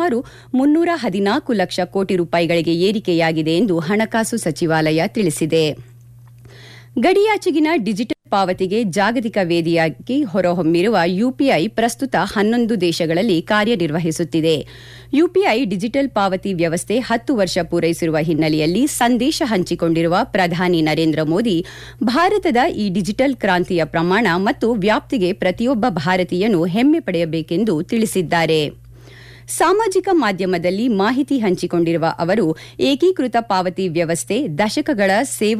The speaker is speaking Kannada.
ಸುಮಾರು ಮುನ್ನೂರ ಹದಿನಾಲ್ಕು ಲಕ್ಷ ಕೋಟಿ ರೂಪಾಯಿಗಳಿಗೆ ಏರಿಕೆಯಾಗಿದೆ ಎಂದು ಹಣಕಾಸು ಸಚಿವಾಲಯ ತಿಳಿಸಿದೆ ಗಡಿಯಾಚೆಗಿನ ಡಿಜಿಟಲ್ ಪಾವತಿಗೆ ಜಾಗತಿಕ ವೇದಿಯಾಗಿ ಹೊರಹೊಮ್ಮಿರುವ ಯುಪಿಐ ಪ್ರಸ್ತುತ ಹನ್ನೊಂದು ದೇಶಗಳಲ್ಲಿ ಕಾರ್ಯನಿರ್ವಹಿಸುತ್ತಿದೆ ಯುಪಿಐ ಡಿಜಿಟಲ್ ಪಾವತಿ ವ್ಯವಸ್ಥೆ ಹತ್ತು ವರ್ಷ ಪೂರೈಸಿರುವ ಹಿನ್ನೆಲೆಯಲ್ಲಿ ಸಂದೇಶ ಹಂಚಿಕೊಂಡಿರುವ ಪ್ರಧಾನಿ ನರೇಂದ್ರ ಮೋದಿ ಭಾರತದ ಈ ಡಿಜಿಟಲ್ ಕ್ರಾಂತಿಯ ಪ್ರಮಾಣ ಮತ್ತು ವ್ಯಾಪ್ತಿಗೆ ಪ್ರತಿಯೊಬ್ಬ ಭಾರತೀಯನು ಹೆಮ್ಮೆ ಪಡೆಯಬೇಕೆಂದು ತಿಳಿಸಿದ್ದಾರೆ ಸಾಮಾಜಿಕ ಮಾಧ್ಯಮದಲ್ಲಿ ಮಾಹಿತಿ ಹಂಚಿಕೊಂಡಿರುವ ಅವರು ಏಕೀಕೃತ ಪಾವತಿ ವ್ಯವಸ್ಥೆ ದಶಕಗಳ ಸೇವಾ